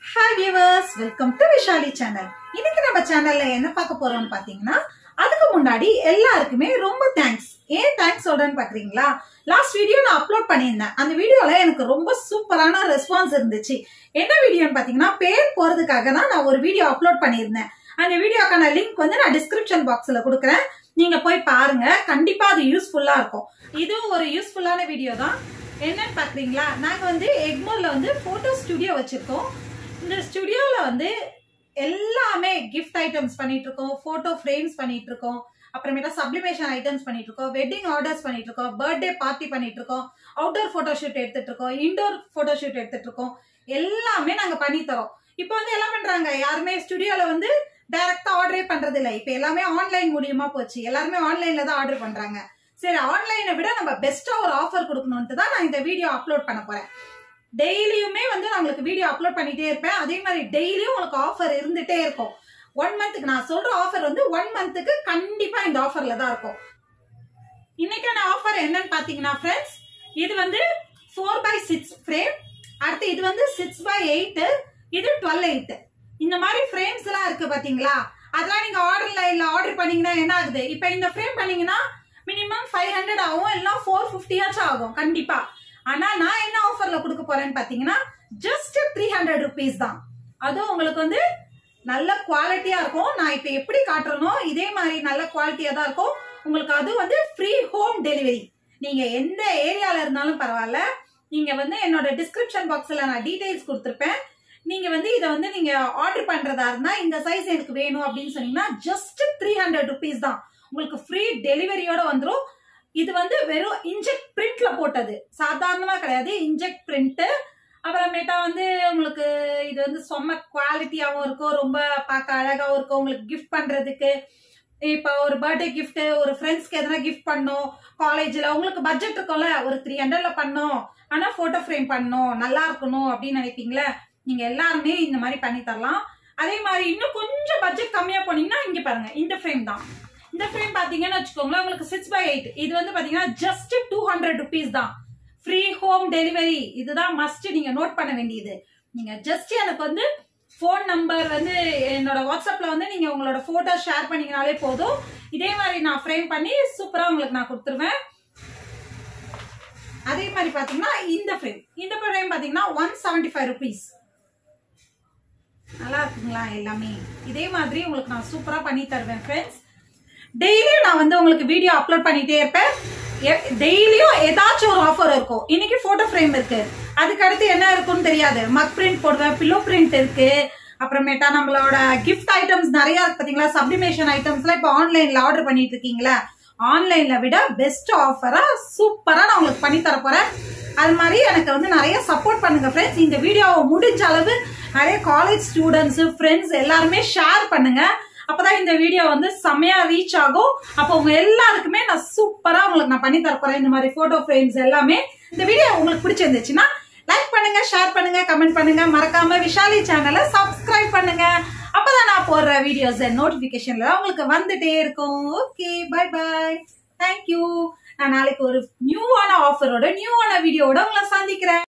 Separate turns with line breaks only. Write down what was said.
hi viewers welcome to Vishali channel இன்னைக்கு நம்ம சேனல்ல என்ன பார்க்க போறோம்னு பாத்தீங்கன்னா அதுக்கு முன்னாடி எல்லாருக்குமே ரொம்ப தேங்க்ஸ் ஏன் தேங்க்ஸ் சொல்றேன்னு பாக்குறீங்களா லாஸ்ட் வீடியோ நான் அப்லோட் பண்ணியிருந்தேன் அந்த வீடியோல எனக்கு ரொம்ப சூப்பரான ரெஸ்பான்ஸ் இருந்துச்சு என்ன வீடியோன்னு பாத்தீங்கன்னா பேர் போறதுக்காக தான் நான் ஒரு வீடியோ அப்லோட் பண்ணியிருந்தேன் அந்த வீடியோக்கான லிங்க் வந்து நான் டிஸ்கிரிப்ஷன் பாக்ஸ்ல கொடுக்குறேன் நீங்க போய் பாருங்க கண்டிப்பா அது யூஸ்ஃபுல்லா இருக்கும் இதுவும் ஒரு யூஸ்ஃபுல்லான வீடியோ தான் என்னன்னு பாக்குறீங்களா நாங்க வந்து எக்மோர்ல வந்து போட்டோ ஸ்டுடியோ வச்சிருக்கோம் இந்த ஸ்டுடியோல வந்து எல்லாமே கிஃப்ட் ஐட்டம்ஸ் பண்ணிட்டு இருக்கோம் போட்டோ ஃப்ரேம்ஸ் பண்ணிட்டு இருக்கோம் அப்புறமேட்டா சப்ளிமேஷன் ஐட்டம்ஸ் பண்ணிட்டு இருக்கோம் வெட்டிங் ஆர்டர்ஸ் பண்ணிட்டு இருக்கோம் பர்த்டே பார்ட்டி பண்ணிட்டு இருக்கோம் அவுட்டோர் போட்டோ ஷூட் எடுத்துட்டு இருக்கோம் இன்டோர் போட்டோ ஷூட் எடுத்துட்டு இருக்கோம் எல்லாமே நாங்க பண்ணி தரோம் இப்போ வந்து என்ன பண்றாங்க யாருமே ஸ்டுடியோல வந்து டைரக்டா ஆர்டரே பண்றது இல்ல இப்போ எல்லாமே ஆன்லைன் மூலியமா போச்சு எல்லாருமே ஆன்லைன்ல தான் ஆர்டர் பண்றாங்க சரி ஆன்லைனை விட நம்ம பெஸ்டா ஒரு ஆஃபர் கொடுக்கணும்ட்டு தான் நான் இந்த வீடியோ அப்லோட் பண்ண போறேன் டெய்லியுமே வந்து நான் உங்களுக்கு வீடியோ அப்லோட் பண்ணிட்டே இருப்பேன் அதே மாதிரி டெய்லியும் உங்களுக்கு ஆஃபர் இருந்துட்டே இருக்கும் ஒன் மந்த்துக்கு நான் சொல்ற ஆஃபர் வந்து ஒன் மந்த்துக்கு கண்டிப்பா இந்த ஆஃபர்ல தான் இருக்கும் இன்னைக்கான ஆஃபர் என்னன்னு பாத்தீங்கன்னா ஃப்ரெண்ட்ஸ் இது வந்து ஃபோர் பை சிக்ஸ் ஃப்ரேம் அடுத்து இது வந்து சிக்ஸ் பை எயிட் இது டுவெல் எயிட் இந்த மாதிரி ஃப்ரேம்ஸ் எல்லாம் இருக்கு பாத்தீங்களா அதெல்லாம் நீங்க ஆர்டர்ல இல்ல ஆர்டர் பண்ணீங்கன்னா என்ன ஆகுது இப்போ இந்த ஃப்ரேம் பண்ணீங்கன்னா மினிமம் ஃபைவ் ஹண்ட்ரட் ஆகும் இல்லைன்னா ஃபோர் ஃபிஃப்டியாச்சும் ஆகும் கண்டிப்பா ஆனா நான் என்ன ஆஃபர்ல கொடுக்க போறேன்னு பாத்தீங்கன்னா ஜஸ்ட் த்ரீ ஹண்ட்ரட் ருபீஸ் தான் அதுவும் உங்களுக்கு வந்து நல்ல குவாலிட்டியா இருக்கும் நான் இப்ப எப்படி காட்டுறனோ இதே மாதிரி நல்ல குவாலிட்டியா தான் இருக்கும் உங்களுக்கு அது வந்து ஃப்ரீ ஹோம் டெலிவரி நீங்க எந்த ஏரியால இருந்தாலும் பரவாயில்ல நீங்க வந்து என்னோட டிஸ்கிரிப்ஷன் பாக்ஸ்ல நான் டீடைல்ஸ் கொடுத்துருப்பேன் நீங்க வந்து இதை வந்து நீங்க ஆர்டர் பண்றதா இருந்தா இந்த சைஸ் எனக்கு வேணும் அப்படின்னு சொன்னீங்கன்னா ஜஸ்ட் த்ரீ ஹண்ட்ரட் ருபீஸ் தான் உங்களுக்கு ஃப்ரீ டெலிவரியோட வந்துடும் இது வந்து வெறும் இன்ஜெக்ட் பிரிண்ட்ல போட்டது சாதாரணமா கிடையாது இன்ஜெக்ட் பிரிண்ட் அப்புறமேட்டா வந்து உங்களுக்கு இது வந்து செம்ம குவாலிட்டியாவும் இருக்கும் ரொம்ப பார்க்க அழகாவும் இருக்கும் உங்களுக்கு கிஃப்ட் பண்றதுக்கு இப்போ ஒரு பர்த்டே கிஃப்ட் ஒரு ஃப்ரெண்ட்ஸ்க்கு எதனா கிஃப்ட் பண்ணோம் காலேஜ்ல உங்களுக்கு பட்ஜெட் இருக்கும்ல ஒரு த்ரீ ஹண்ட்ரட்ல பண்ணோம் ஆனா போட்டோ ஃப்ரேம் பண்ணணும் நல்லா இருக்கணும் அப்படின்னு நினைப்பீங்களே நீங்க எல்லாருமே இந்த மாதிரி பண்ணி தரலாம் அதே மாதிரி இன்னும் கொஞ்சம் பட்ஜெட் கம்மியா போனீங்கன்னா இங்க பாருங்க இந்த ஃப்ரேம் தான் இந்த ஃப்ரேம் பாத்தீங்கன்னு வச்சுக்கோங்களேன் உங்களுக்கு சிக்ஸ் பை எயிட் இது வந்து பாத்தீங்கன்னா ஜஸ்ட் டூ ஹண்ட்ரட் ருபீஸ் தான் ஃப்ரீ ஹோம் டெலிவரி இதுதான் மஸ்ட் நீங்க நோட் பண்ண வேண்டியது நீங்க ஜஸ்ட் எனக்கு வந்து ஃபோன் நம்பர் வந்து என்னோட வாட்ஸ்அப்ல வந்து நீங்க உங்களோட போட்டோ ஷேர் பண்ணீங்கனாலே போதும் இதே மாதிரி நான் ஃப்ரேம் பண்ணி சூப்பரா உங்களுக்கு நான் கொடுத்துருவேன் அதே மாதிரி பாத்தீங்கன்னா இந்த ஃப்ரேம் இந்த ஃப்ரேம் பாத்தீங்கன்னா ஒன் செவன்டி ஃபைவ் ருபீஸ் நல்லா இருக்குங்களா எல்லாமே இதே மாதிரி உங்களுக்கு நான் சூப்பரா பண்ணி தருவேன் ஃப்ரெண்ட்ஸ் டெய்லியும் நான் வந்து உங்களுக்கு வீடியோ அப்லோட் பண்ணிட்டே இருப்பேன் டெய்லியும் ஏதாச்சும் ஒரு ஆஃபர் இருக்கும் இன்னைக்கு போட்டோ ஃப்ரேம் இருக்கு அதுக்கு அடுத்து என்ன இருக்கும்னு தெரியாது மக் பிரிண்ட் போடுவேன் பில்லோ பிரிண்ட் இருக்கு அப்புறமேட்டா நம்மளோட கிஃப்ட் ஐட்டம்ஸ் நிறைய இருக்கு பாத்தீங்களா சப்ளிமேஷன் ஐட்டம்ஸ்லாம் இப்போ ஆன்லைன்ல ஆர்டர் பண்ணிட்டு இருக்கீங்களா ஆன்லைன்ல விட பெஸ்ட் ஆஃபரா சூப்பரா நான் உங்களுக்கு பண்ணி தர போறேன் அது மாதிரி எனக்கு வந்து நிறைய சப்போர்ட் பண்ணுங்க ஃப்ரெண்ட்ஸ் இந்த வீடியோவை முடிஞ்ச அளவு நிறைய காலேஜ் ஸ்டூடெண்ட்ஸ் ஃப்ரெண்ட்ஸ் எல்லாருமே ஷேர் பண்ணுங்க அப்பதான் இந்த வீடியோ வந்து செமையா ரீச் ஆகும் அப்போ உங்க எல்லாருக்குமே நான் சூப்பரா உங்களுக்கு நான் பண்ணி தரப்போறேன் இந்த மாதிரி போட்டோ ஃப்ரேம்ஸ் எல்லாமே இந்த வீடியோ உங்களுக்கு பிடிச்சிருந்துச்சுன்னா லைக் பண்ணுங்க ஷேர் பண்ணுங்க கமெண்ட் பண்ணுங்க மறக்காம விஷாலி சேனலை சப்ஸ்கிரைப் பண்ணுங்க அப்பதான் நான் போடுற வீடியோஸ் நோட்டிபிகேஷன்ல உங்களுக்கு வந்துட்டே இருக்கும் ஓகே பை பை தேங்க்யூ நான் நாளைக்கு ஒரு நியூவான ஆஃபரோட நியூவான வீடியோவோட உங்களை சந்திக்கிறேன்